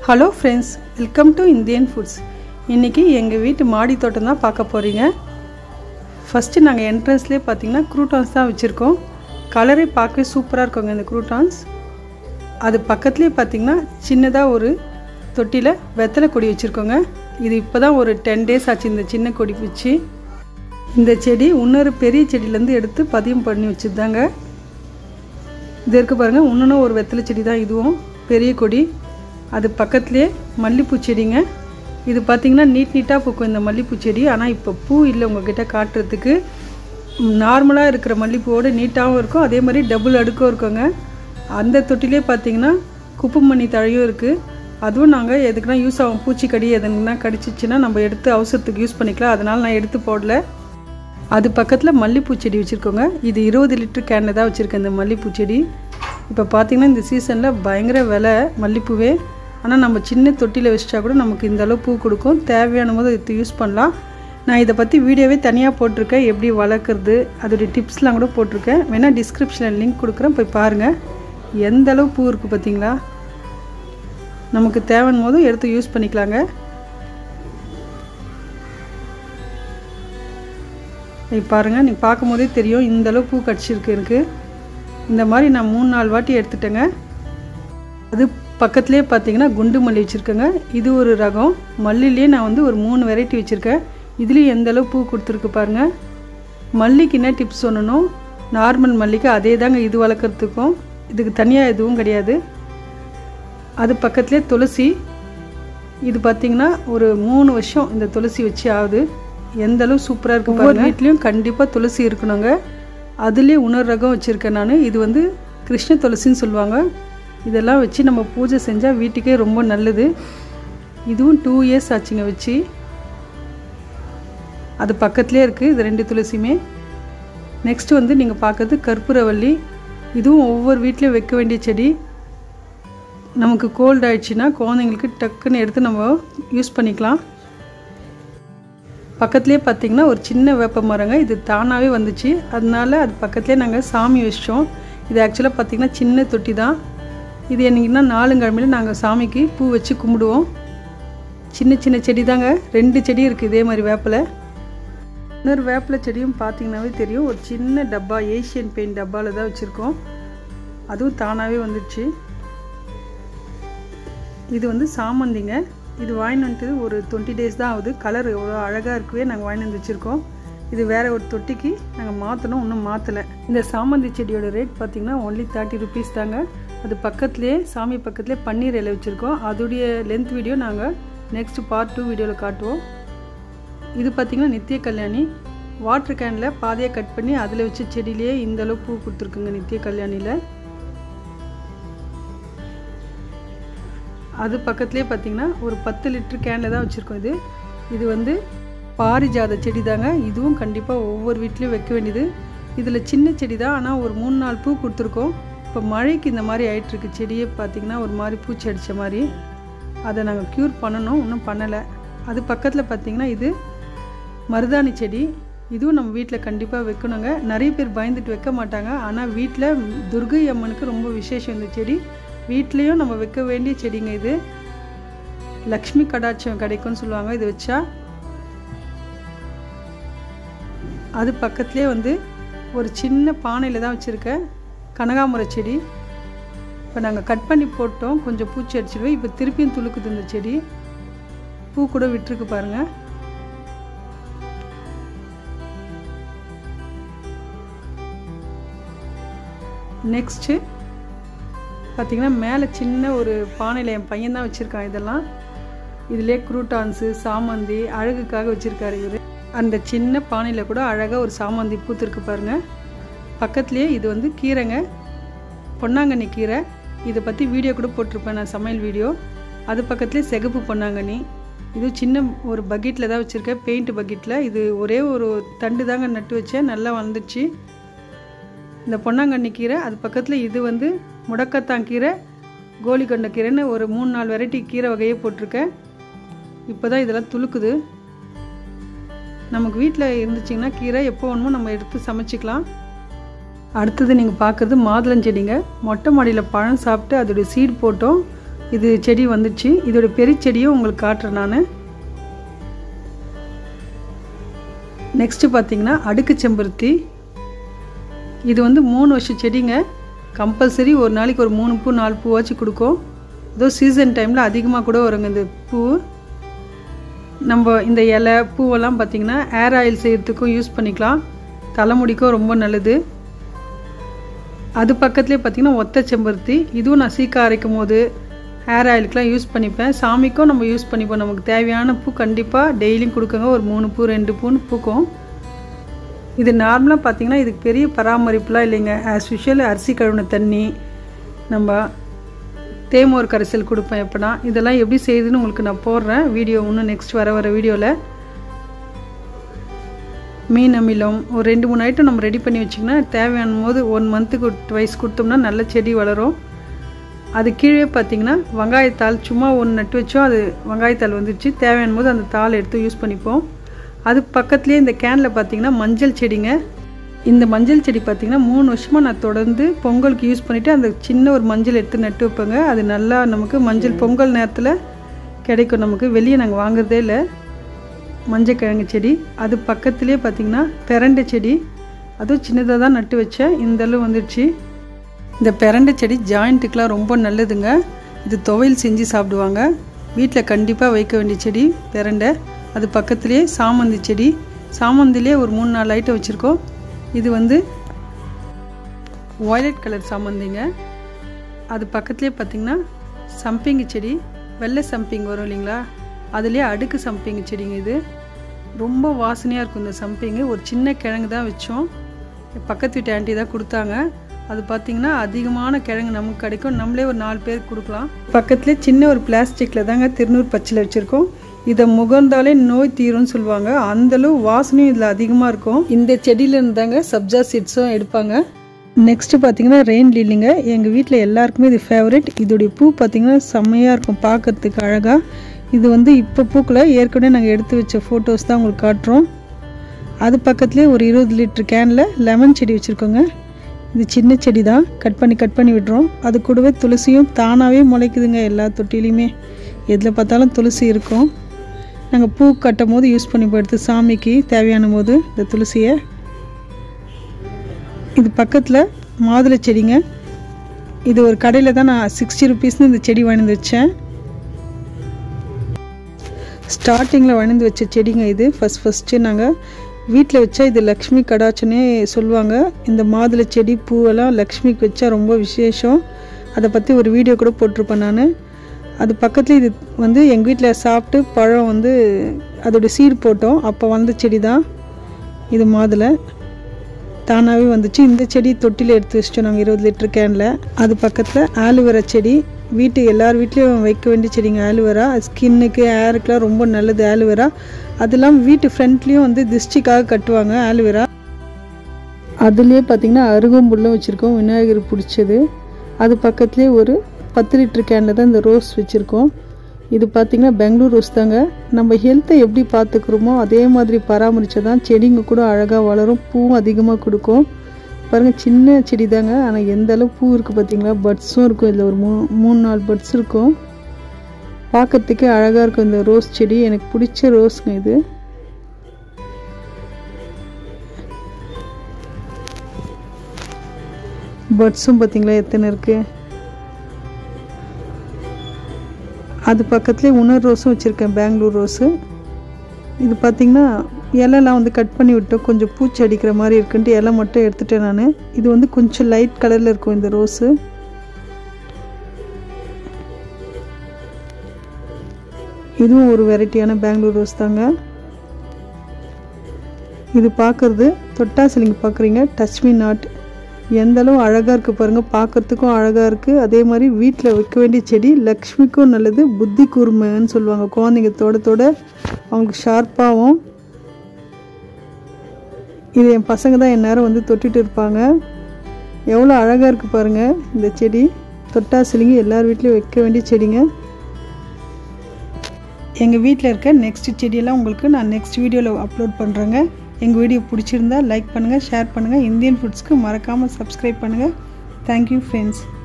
hello friends welcome to Indian foods இன்றைக்கி எங்கள் வீட்டு மாடி தோட்டம் தான் பார்க்க போகிறீங்க ஃபஸ்ட்டு நாங்கள் என்ட்ரன்ஸ்லேயே பார்த்தீங்கன்னா க்ரூட்டான்ஸ் தான் வச்சுருக்கோம் கலரே பார்க்கவே சூப்பராக இருக்குங்க இந்த க்ரூட்டான்ஸ் அது பக்கத்துலேயே பார்த்தீங்கன்னா சின்னதாக ஒரு தொட்டியில் வெத்தலை கொடி வச்சுருக்கோங்க இது இப்போ தான் ஒரு டென் டேஸ் ஆச்சு இந்த சின்ன கொடி வச்சு இந்த செடி இன்னொரு பெரிய செடியிலேருந்து எடுத்து பதியம் பண்ணி வச்சுருந்தாங்க இது இருக்கு பாருங்கள் இன்னொன்று ஒரு வெத்தலை செடி தான் இதுவும் பெரிய கொடி அது பக்கத்துலேயே மல்லிப்பூ செடிங்க இது பார்த்திங்கன்னா நீட் நீட்டாக பூக்கும் இந்த மல்லிப்பூ செடி ஆனால் இப்போ பூ இல்லை உங்ககிட்ட காட்டுறதுக்கு நார்மலாக இருக்கிற மல்லிப்பூவோடு நீட்டாகவும் இருக்கும் அதே மாதிரி டபுள் அடுக்கும் இருக்குங்க அந்த தொட்டிலே பார்த்தீங்கன்னா குப்பைமணி தழையும் இருக்குது அதுவும் நாங்கள் எதுக்குன்னா யூஸ் ஆகும் பூச்சிக்கடி எதுனா கடிச்சிச்சின்னா நம்ம எடுத்து அவசரத்துக்கு யூஸ் பண்ணிக்கலாம் அதனால் நான் எடுத்து போடல அது பக்கத்தில் மல்லிப்பூ செடி வச்சுருக்கோங்க இது இருபது லிட்டர் கேனில் தான் வச்சுருக்கேன் இந்த மல்லிப்பூ செடி இப்போ பார்த்திங்கன்னா இந்த சீசனில் பயங்கர விலை மல்லிப்பூவே ஆனால் நம்ம சின்ன தொட்டியில் வச்சிட்டா கூட நமக்கு இந்த அளவு பூ கொடுக்கும் தேவையான போது இது யூஸ் பண்ணலாம் நான் இதை பற்றி வீடியோவே தனியாக போட்டிருக்கேன் எப்படி வளர்க்குறது அதோடைய டிப்ஸ்லாம் கூட போட்டிருக்கேன் வேணால் டிஸ்கிரிப்ஷனில் லிங்க் கொடுக்குறேன் போய் பாருங்கள் எந்த அளவு பூ இருக்குது பார்த்தீங்களா நமக்கு தேவையான போதும் எடுத்து யூஸ் பண்ணிக்கலாங்க இப்போ பாருங்கள் நீங்கள் பார்க்கும் போதே தெரியும் இந்த அளவு பூ கடிச்சிருக்கு எனக்கு இந்த மாதிரி நான் மூணு நாலு வாட்டி எடுத்துட்டேங்க அது பக்கத்துலேயே பார்த்தீங்கன்னா குண்டு மல்லி வச்சுருக்கேங்க இது ஒரு ரகம் மல்லிலேயே நான் வந்து ஒரு மூணு வெரைட்டி வச்சுருக்கேன் இதுலேயும் எந்த அளவு பூ கொடுத்துருக்கு பாருங்கள் மல்லிக்கு என்ன டிப்ஸ் சொல்லணும் நார்மல் மல்லிக்கு அதே தாங்க இது வளர்க்குறதுக்கும் இதுக்கு தனியாக எதுவும் கிடையாது அது பக்கத்துலேயே துளசி இது பார்த்திங்கன்னா ஒரு மூணு வருஷம் இந்த துளசி வச்சு ஆகுது எந்த அளவு சூப்பராக இருக்குது ஒவ்வொரு வீட்லேயும் கண்டிப்பாக துளசி இருக்கணுங்க அதுலேயே உணர் ரகம் வச்சுருக்கேன் நான் இது வந்து கிருஷ்ண துளசின்னு சொல்லுவாங்க இதெல்லாம் வச்சு நம்ம பூஜை செஞ்சால் வீட்டுக்கே ரொம்ப நல்லது இதுவும் டூ இயர்ஸ் ஆச்சுங்க வச்சு அது பக்கத்துலேயே இருக்குது இது ரெண்டு துளசியுமே நெக்ஸ்ட் வந்து நீங்கள் பார்க்குறது கற்பூரவல்லி இதுவும் ஒவ்வொரு வீட்லேயும் வைக்க வேண்டிய செடி நமக்கு கோல்டு ஆயிடுச்சுன்னா குழந்தைங்களுக்கு டக்குன்னு எடுத்து நம்ம யூஸ் பண்ணிக்கலாம் பக்கத்துலேயே பார்த்தீங்கன்னா ஒரு சின்ன வேப்ப மரங்க இது தானாகவே வந்துச்சு அதனால அது பக்கத்துலேயே நாங்கள் சாமி வச்சிட்டோம் இது ஆக்சுவலாக பார்த்திங்கன்னா சின்ன தொட்டி தான் இது என்னைக்குன்னா நாலுங்கிழமையில நாங்கள் சாமிக்கு பூ வச்சு கும்பிடுவோம் சின்ன சின்ன செடி தாங்க ரெண்டு செடி இருக்குது இதே மாதிரி வேப்பில் இன்னொரு வேப்பிலை செடியும் பார்த்தீங்கன்னாவே தெரியும் ஒரு சின்ன டப்பா ஏஷியன் பெயிண்ட் டப்பாவில் தான் வச்சுருக்கோம் அதுவும் தானாகவே வந்துடுச்சு இது வந்து சாமந்திங்க இது வாங்கிட்டு வந்துட்டு ஒரு டுவெண்ட்டி டேஸ் தான் ஆகுது கலர் எவ்வளோ அழகாக இருக்கவே நாங்கள் வாங்கிட்டு வந்து வச்சுருக்கோம் இது வேறு ஒரு தொட்டிக்கு நாங்கள் மாற்றணும் இன்னும் மாற்றலை இந்த சாமந்தி செடியோட ரேட் பார்த்திங்கன்னா ஒன்லி தேர்ட்டி ருபீஸ் தாங்க அது பக்கத்துலேயே சாமி பக்கத்துலேயே பன்னீர் இலை வச்சுருக்கோம் அதோடைய லென்த் வீடியோ நாங்கள் நெக்ஸ்ட் பார்ட் டூ வீடியோவில் காட்டுவோம் இது பார்த்திங்கன்னா நித்திய கல்யாணி வாட்டர் கேனில் பாதையை கட் பண்ணி அதில் வச்ச செடியிலேயே இந்த அளவு பூ கொடுத்துருக்குங்க நித்திய கல்யாணியில் அது பக்கத்துலேயே பார்த்திங்கன்னா ஒரு பத்து லிட்டர் கேனில் தான் வச்சுருக்கோம் இது இது வந்து பாரிஜாத செடி தாங்க இதுவும் கண்டிப்பாக ஒவ்வொரு வீட்லேயும் வைக்க வேண்டியது இதில் சின்ன செடி தான் ஆனால் ஒரு மூணு நாலு பூ கொடுத்துருக்கோம் இப்போ மழைக்கு இந்த மாதிரி ஆயிட்டுருக்கு செடியே பார்த்திங்கன்னா ஒரு மாதிரி பூச்சி அடித்த மாதிரி அதை நாங்கள் க்யூர் பண்ணணும் இன்னும் பண்ணலை அது பக்கத்தில் பார்த்திங்கன்னா இது மருதாணி செடி இதுவும் நம்ம வீட்டில் கண்டிப்பாக வைக்கணுங்க நிறைய பேர் பயந்துட்டு வைக்க மாட்டாங்க ஆனால் வீட்டில் துர்கை அம்மனுக்கு ரொம்ப விசேஷம் இந்த செடி வீட்லேயும் நம்ம வைக்க வேண்டிய செடிங்க இது லக்ஷ்மி கடாட்சம் கிடைக்கும்னு சொல்லுவாங்க இது வச்சா அது பக்கத்துலேயே வந்து ஒரு சின்ன பானையில் தான் வச்சுருக்கேன் கனகாமர செடி இப்போ நாங்கள் கட் பண்ணி போட்டோம் கொஞ்சம் பூச்சி அடிச்சிடுவோம் இப்போ திருப்பியும் துளுக்குது இந்த செடி பூ கூட விட்டுருக்கு பாருங்கள் நெக்ஸ்ட்டு பார்த்திங்கன்னா மேலே சின்ன ஒரு பானையில் என் பையன் தான் வச்சுருக்கான் இதெல்லாம் இதிலே குரூட்டான்ஸு சாமந்தி அழகுக்காக வச்சுருக்காரு இவர் அந்த சின்ன பானையில் கூட அழகாக ஒரு சாமந்தி பூத்துருக்கு பாருங்கள் பக்கத்துலேயே இது வந்து கீரைங்க பொன்னாங்கண்ணி கீரை இதை பற்றி வீடியோ கூட போட்டிருப்பேன் நான் சமையல் வீடியோ அது பக்கத்துலேயே சிகப்பு பொன்னாங்கண்ணி இது சின்ன ஒரு பக்கெட்டில் தான் வச்சுருக்கேன் பெயிண்ட் பக்கெட்டில் இது ஒரே ஒரு தண்டு தாங்க நட்டு வச்சேன் நல்லா வந்துடுச்சு இந்த பொன்னாங்கண்ணி கீரை அது பக்கத்தில் இது வந்து முடக்கத்தான் கீரை கோலிக்கொண்ட கீரைன்னு ஒரு மூணு நாலு வெரைட்டி கீரை வகையே போட்டிருக்கேன் இப்போ தான் இதெல்லாம் துளுக்குது நமக்கு வீட்டில் இருந்துச்சிங்கன்னா கீரை எப்போ வேணுமோ நம்ம எடுத்து சமைச்சிக்கலாம் அடுத்தது நீங்கள் பார்க்குறது மாதுளஞ்செடிங்க மொட்டை மாடியில் பழம் சாப்பிட்டு அதோடைய சீட் போட்டோம் இது செடி வந்துடுச்சு இதோட பெரிய செடியும் உங்களுக்கு காட்டுறேன் நான் நெக்ஸ்ட்டு பார்த்தீங்கன்னா அடுக்கு செம்பருத்தி இது வந்து மூணு வருஷம் செடிங்க கம்பல்சரி ஒரு நாளைக்கு ஒரு மூணு பூ நாலு பூவாச்சும் கொடுக்கும் ஏதோ சீசன் டைமில் அதிகமாக கூட வருங்க இந்த பூ நம்ம இந்த இலை பூவெல்லாம் பார்த்திங்கன்னா ஏர் ஆயில் செய்கிறதுக்கும் யூஸ் பண்ணிக்கலாம் தலைமுடிக்கும் ரொம்ப நல்லது அது பக்கத்துலேயே பார்த்திங்கன்னா ஒத்த செம்பருத்தி இதுவும் நான் சீக்கா அரைக்கும் போது ஹேர் ஆயிலுக்கெலாம் யூஸ் பண்ணிப்பேன் சாமிக்கும் நம்ம யூஸ் பண்ணிப்போம் நமக்கு தேவையான பூ கண்டிப்பாக டெய்லியும் கொடுக்குங்க ஒரு மூணு பூ ரெண்டு பூன்னு பூக்கும் இது நார்மலாக பார்த்திங்கன்னா இதுக்கு பெரிய பராமரிப்புலாம் இல்லைங்க ஆஸ் யூஷுவல் அரிசி கழுவின தண்ணி நம்ம தேமோர் கரைசல் கொடுப்பேன் எப்போனா இதெல்லாம் எப்படி செய்யுதுன்னு உங்களுக்கு நான் போடுறேன் வீடியோ இன்னும் நெக்ஸ்ட் வர வர வீடியோவில் மீன் அமிலம் ஒரு ரெண்டு மூணு ஐட்டம் நம்ம ரெடி பண்ணி வச்சிங்கன்னா தேவையான போது ஒன் மந்த்துக்கு ட்வைஸ் கொடுத்தோம்னா நல்ல செடி வளரும் அது கீழே பார்த்தீங்கன்னா வெங்காயத்தாள் சும்மா ஒன்று நட்டு வச்சோம் அது வெங்காயத்தாள் வந்துடுச்சு தேவையான போது அந்த தாள் எடுத்து யூஸ் பண்ணிப்போம் அது பக்கத்துலேயே இந்த கேனில் பார்த்தீங்கன்னா மஞ்சள் செடிங்க இந்த மஞ்சள் செடி பார்த்திங்கன்னா மூணு வருஷமாக நான் தொடர்ந்து பொங்கலுக்கு யூஸ் பண்ணிவிட்டு அந்த சின்ன ஒரு மஞ்சள் எடுத்து நட்டு வைப்பேங்க அது நல்லா நமக்கு மஞ்சள் பொங்கல் நேரத்தில் கிடைக்கும் நமக்கு வெளியே நாங்கள் வாங்குறதே இல்லை மஞ்சள் கிழங்கு செடி அது பக்கத்துலேயே பார்த்திங்கன்னா பெரண்டை செடி அதுவும் சின்னதாக தான் நட்டு வச்சேன் இந்தளவு வந்துடுச்சு இந்த பெரண்டை செடி ஜாயிண்ட்டுக்கெலாம் ரொம்ப நல்லதுங்க இது துவையல் செஞ்சு சாப்பிடுவாங்க வீட்டில் கண்டிப்பாக வைக்க வேண்டிய செடி பெரண்டை அது பக்கத்துலேயே சாமந்தி செடி சாமந்திலே ஒரு மூணு நாலு ஐட்டம் வச்சுருக்கோம் இது வந்து வயலட் கலர் சாமந்திங்க அது பக்கத்துலேயே பார்த்திங்கன்னா சம்பிங்கி செடி வெள்ளை சம்பிங் வரும் இல்லைங்களா அதுலேயே அடுக்கு சம்பிங்கி செடிங்க இது ரொம்ப வாசனையாக இருக்கும் இந்த சம்பிங்கு ஒரு சின்ன கிழங்கு தான் வச்சோம் பக்கத்து வீட்டு ஆண்டி தான் கொடுத்தாங்க அது பார்த்திங்கன்னா அதிகமான கிழங்கு நமக்கு கிடைக்கும் நம்மளே ஒரு நாலு பேருக்கு கொடுக்கலாம் பக்கத்துலேயே சின்ன ஒரு பிளாஸ்டிக்கில் தாங்க திருநூறு பச்சில் வச்சுருக்கோம் இதை முகர்ந்தாலே நோய் தீரும்னு சொல்லுவாங்க அந்தளவு வாசனையும் இதில் அதிகமாக இருக்கும் இந்த செடியிலேருந்து தாங்க சப்ஜா சீட்ஸும் எடுப்பாங்க நெக்ஸ்ட்டு பார்த்தீங்கன்னா ரெயின் லில்லிங்க எங்கள் வீட்டில் எல்லாருக்குமே இது ஃபேவரட் இதோடைய பூ பார்த்திங்கன்னா செம்மையாக இருக்கும் பார்க்கறதுக்கு அழகாக இது வந்து இப்போ பூக்களை ஏற்கனவே நாங்கள் எடுத்து வச்ச ஃபோட்டோஸ் தான் உங்களுக்கு காட்டுறோம் அது பக்கத்துலேயே ஒரு இருபது லிட்டர் கேனில் லெமன் செடி வச்சுருக்கோங்க இது சின்ன செடி தான் கட் பண்ணி கட் பண்ணி விடுறோம் அது கூடவே துளசியும் தானாகவே முளைக்குதுங்க எல்லா தொட்டிலையுமே எதில் பார்த்தாலும் துளசி இருக்கும் நாங்கள் பூ கட்டும் போது யூஸ் பண்ணி எடுத்து சாமிக்கு தேவையான போது இந்த துளசியை இது பக்கத்தில் மாதுளை செடிங்க இது ஒரு கடையில் தான் நான் சிக்ஸ்டி ருபீஸ்னு இந்த செடி வாங்கி வச்சேன் ஸ்டார்டிங்கில் வணிந்து வச்ச செடிங்க இது ஃபஸ்ட் ஃபஸ்ட்டு நாங்கள் வீட்டில் வச்சா இது லக்ஷ்மி கடாச்சனே சொல்லுவாங்க இந்த மாதுளை செடி பூவெல்லாம் லக்ஷ்மிக்கு வச்சா ரொம்ப விசேஷம் அதை பற்றி ஒரு வீடியோ கூட போட்டிருப்பேன் நான் அது பக்கத்தில் இது வந்து எங்கள் வீட்டில் சாப்பிட்டு பழம் வந்து அதோடய சீடு போட்டோம் அப்போ வந்த செடி தான் இது மாதுளை தானாகவே வந்துச்சு இந்த செடி தொட்டியில் எடுத்து வச்சிட்டோம் நாங்கள் இருபது லிட்டர் கேனில் அது பக்கத்தில் ஆலுவேரா செடி வீட்டு எல்லார் வீட்லேயும் வைக்க வேண்டிய செடிங்க ஆலுவேரா ஸ்கின்னுக்கு ஹேருக்குலாம் ரொம்ப நல்லது ஆலுவேரா அதெல்லாம் வீட்டு ஃப்ரண்ட்லேயும் வந்து திருஷ்டிக்காக கட்டுவாங்க ஆலுவேரா அதுலேயே பார்த்திங்கன்னா அருகம்புல்லும் வச்சுருக்கோம் விநாயகர் பிடிச்சது அது பக்கத்துலேயே ஒரு பத்து லிட்டர் கேனில் தான் இந்த ரோஸ் வச்சுருக்கோம் இது பார்த்திங்கன்னா பெங்களூர் ரோஸ் தாங்க நம்ம ஹெல்த்தை எப்படி பார்த்துக்குறோமோ அதே மாதிரி பராமரித்தா தான் செடிங்க கூட அழகாக வளரும் பூவும் அதிகமாக கொடுக்கும் பாருங்கள் சின்ன செடி தாங்க ஆனால் எந்த அளவு பூ இருக்குது பார்த்தீங்களா பட்ஸும் இருக்கும் இதில் ஒரு மூ மூணு நாலு பட்ஸ் இருக்கும் பார்க்கறதுக்கே அழகாக இருக்கும் இந்த ரோஸ் செடி எனக்கு பிடிச்ச ரோஸுங்க இது பட்ஸும் பார்த்தீங்களா எத்தனை இருக்குது அது பக்கத்துலேயே உணர் ரோஸும் வச்சுருக்கேன் பெங்களூர் ரோஸு இது பார்த்திங்கன்னா இலைலாம் வந்து கட் பண்ணி விட்டோம் கொஞ்சம் பூச்சி அடிக்கிற மாதிரி இருக்குன்ட்டு இலை மட்டும் எடுத்துட்டேன் நான் இது வந்து கொஞ்சம் லைட் கலரில் இருக்கும் இந்த ரோஸு இதுவும் ஒரு வெரைட்டியான பெங்களூர் ரோஸ் தாங்க இது பார்க்குறது தொட்டாசிலிங்க பார்க்குறீங்க டச் மீ நாட் எந்த அளவு அழகாக இருக்குது பாருங்கள் பார்க்குறதுக்கும் அழகாக இருக்குது அதே மாதிரி வீட்டில் வைக்க வேண்டிய செடி லக்ஷ்மிக்கும் நல்லது புத்தி கூர்மைன்னு சொல்லுவாங்க குழந்தைங்க தொட தொட அவங்களுக்கு ஷார்ப்பாகவும் இது என் பசங்க தான் எந்நேரம் வந்து தொட்டுட்டு இருப்பாங்க எவ்வளோ அழகாக இருக்குது பாருங்கள் இந்த செடி தொட்டாசிலிங்க எல்லார் வீட்லேயும் வைக்க வேண்டிய செடிங்க எங்கள் வீட்டில் இருக்க நெக்ஸ்ட் செடியெல்லாம் உங்களுக்கு நான் நெக்ஸ்ட் வீடியோவில் அப்லோட் பண்ணுறேங்க எங்கள் வீடியோ பிடிச்சிருந்தா லைக் பண்ணுங்கள் ஷேர் பண்ணுங்கள் இந்தியன் ஃபுட்ஸ்க்கு மறக்காமல் சப்ஸ்கிரைப் பண்ணுங்கள் தேங்க்யூ ஃப்ரெண்ட்ஸ்